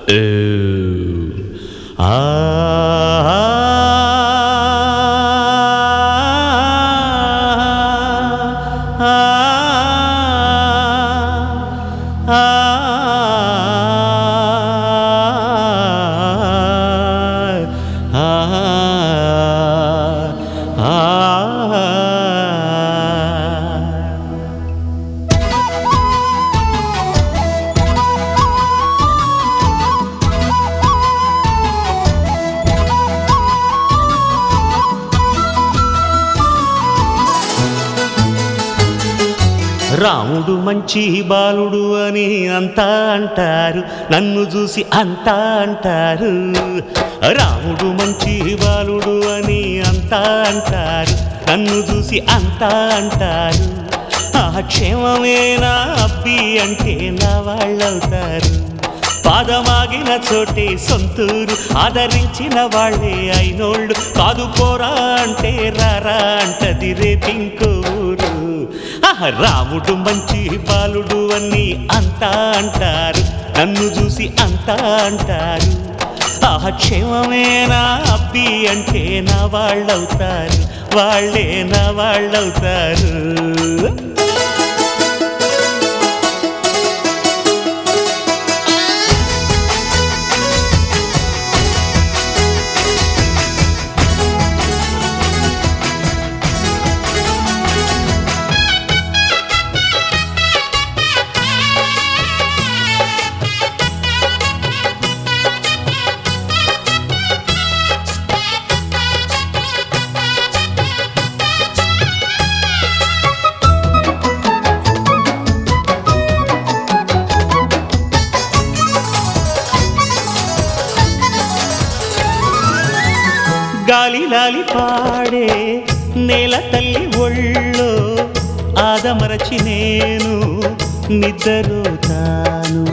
రాముడు మంచి బాలుడు అని అంతా అంటారు నన్ను చూసి అంతా అంటారు రాముడు మంచి బాలుడు అని అంతా అంటారు నన్ను చూసి అంతా అంటారు ఆ క్షేమమేనా అబ్బి అంటే నా వాళ్ళవుతారు పాదమాగిన చోటే సొంతూరు ఆదరించిన వాళ్ళే అయినోళ్ళు కాదు పోరా అంటే రారా అంటది రేపింకో ఊరు ఆహా, రాముడు మంచి బాలుడు అని అంతా అంటారు నన్ను చూసి అంతా అంటారు ఆహా క్షేమమేనా అబ్బి అంటే నా వాళ్ళవుతారు వాళ్ళే నా వాళ్ళవుతారు గాలి లాలి పాడే నేల తల్లి ఒళ్ళో ఆదమరచి నేను నిద్రపోతాను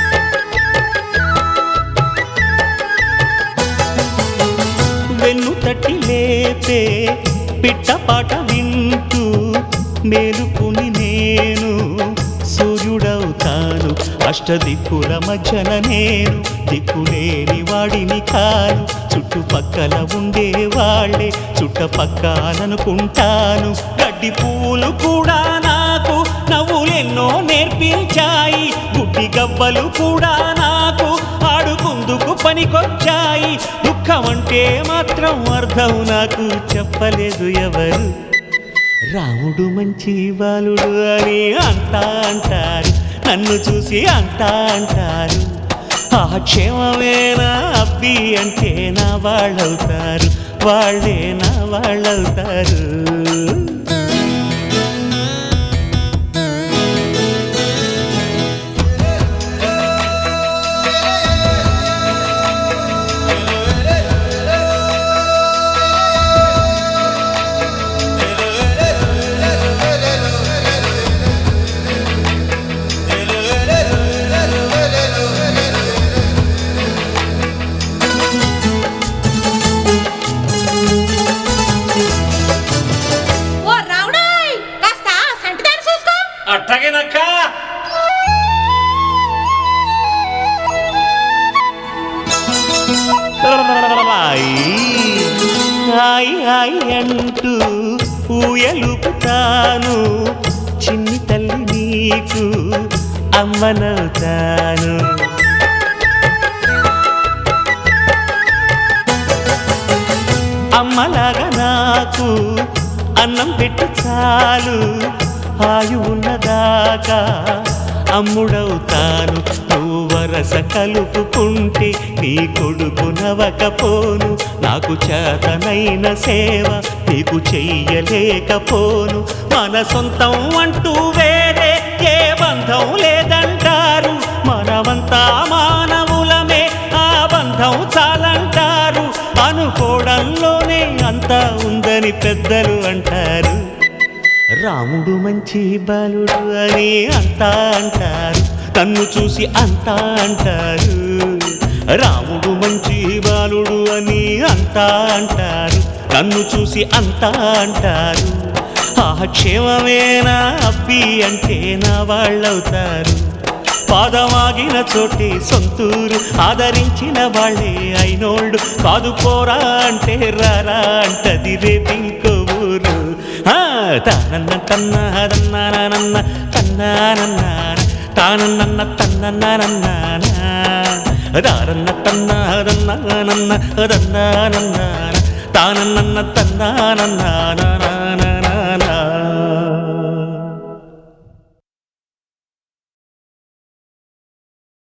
వెన్ను తట్టి లేపే పిట్టపాట వింటూ మేలుకుని నేను సూర్యుడవుతాను అష్టదిక్కుల మధ్యన నేను దిక్కులేని వాడిని కాను చుట్టుపక్కల ఉండే వాళ్ళే చుట్టపక్కలనుకుంటాను గడ్డి పూలు కూడా నాకు నవ్వులెన్నో నేర్పించాయి గుడ్డి గవ్వలు కూడా నాకు ఆడుకుందుకు పనికొచ్చాయి దుఃఖం అంటే మాత్రం అర్థం నాకు చెప్పలేదు ఎవరు రాముడు మంచి బాలుడు అని అంతా అంటారు నన్ను చూసి అంతా అంటారు ఆ క్షేమమేనా అబ్బి అంటే నా వాళ్ళవుతారు వాళ్ళే నా వాళ్ళవుతారు ఓ రావుడాయ్ కాస్త సంటిదాన్ని చూసుకో అట్టగేనక్క హాయ్ హాయ్ అంటూ ఊయలుపుతాను చిన్ని తల్లి నీకు అమ్మనవుతాను అమ్మలాగా నాకు అన్నం పెట్టి చాలు ఆయు ఉన్నదాకా అమ్ముడవుతాను నువ్వు వరస కలుపుకుంటే నీ కొడుకు నవకపోను నాకు చేతనైన సేవ నీకు చెయ్యలేకపోను మన సొంతం అంటూ వేరే ఏ బంధం లేదంటారు మనమంతా మానవులమే ఆ బంధం చాలంటారు అనుకోవడంలోనే అంతా ఉందని పెద్దలు అంటారు రాముడు మంచి బాలుడు అని అంతా అంటారు తన్ను చూసి అంతా అంటారు రాముడు మంచి బాలుడు అని అంతా అంటారు నన్ను చూసి అంతా అంటారు ఆ క్షేమమేనా అబ్బి అంటే నా వాళ్ళవుతారు పాదమాగిన చోటే సొంతూరు ఆదరించిన వాళ్ళే అయినోళ్ళు కాదు పోరా అంటే రారా అంటది రేపింకో ఊరు ఆ, తానన్న తన్నాదన్నానన్న తన్నానన్న తానన్న తన్నన్న దారన్న తన్నాదన్నానన్న దన్నానన్న తానన్న తన్నానన్న